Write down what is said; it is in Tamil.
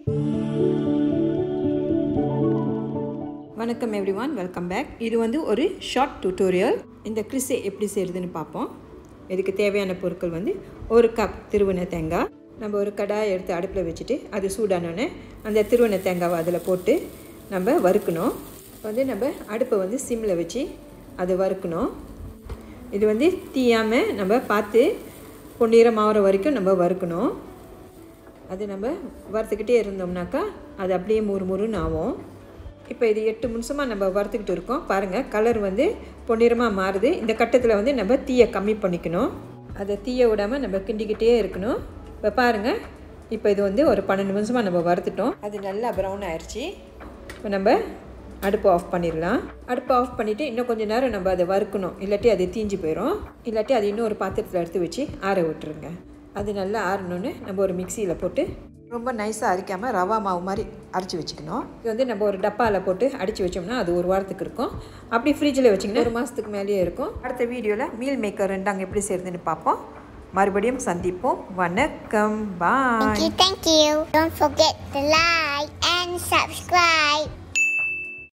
வணக்கம் எவ்ரி ஒன் வெல்கம் பேக் இது வந்து ஒரு ஷார்ட் டியூட்டோரியல் இந்த கிறிஸை எப்படி செய்கிறதுன்னு பார்ப்போம் இதுக்கு தேவையான பொருட்கள் வந்து ஒரு கப் திருவண்ண தேங்காய் நம்ம ஒரு கடாயை எடுத்து அடுப்பில் வச்சுட்டு அது சூடானோடனே அந்த திருவண்ண தேங்காவை அதில் போட்டு நம்ம வறுக்கணும் வந்து நம்ம அடுப்பை வந்து சிம்மில் வச்சு அது வறுக்கணும் இது வந்து தீயாமல் நம்ம பார்த்து பொன்னிறம் ஆகிற வரைக்கும் நம்ம வறுக்கணும் அது நம்ம வறுத்துக்கிட்டே இருந்தோம்னாக்கா அது அப்படியே முறு முறுன்னு ஆகும் இப்போ இது எட்டு நிமிஷமாக நம்ம வறுத்துக்கிட்டு இருக்கோம் பாருங்கள் கலர் வந்து பொன்னிறமாக மாறுது இந்த கட்டத்தில் வந்து நம்ம தீயை கம்மி பண்ணிக்கணும் அதை தீய விடாமல் நம்ம கிண்டிக்கிட்டே இருக்கணும் இப்போ பாருங்கள் இப்போ இது வந்து ஒரு பன்னெண்டு நிமிஷமாக நம்ம வறுத்துட்டோம் அது நல்லா ப்ரௌன் ஆயிடுச்சு இப்போ நம்ம அடுப்பு ஆஃப் பண்ணிடலாம் அடுப்பு ஆஃப் பண்ணிவிட்டு இன்னும் கொஞ்சம் நேரம் நம்ம அதை வறுக்கணும் இல்லாட்டி அது தீஞ்சு போயிடும் இல்லாட்டி அது இன்னும் ஒரு பாத்திரத்தில் எடுத்து வச்சு ஆற விட்டுருங்க அது நல்லா ஆறணுன்னு நம்ம ஒரு மிக்சியில் போட்டு ரொம்ப நைஸாக அரைக்காமல் ரவா மாவு மாதிரி அரைச்சி வச்சுக்கணும் இது வந்து நம்ம ஒரு டப்பாவில் போட்டு அடித்து வச்சோம்னா அது ஒரு வாரத்துக்கு இருக்கும் அப்படி ஃப்ரிட்ஜில் வச்சிங்கன்னா ஒரு மாதத்துக்கு மேலேயே இருக்கும் அடுத்த வீடியோவில் மீல் மேக்கர் ரெண்டாங்க எப்படி செய்கிறதுன்னு பார்ப்போம் மறுபடியும் சந்திப்போம் வணக்கம் பாய் Thank you, thank you. Don't forget to like and subscribe.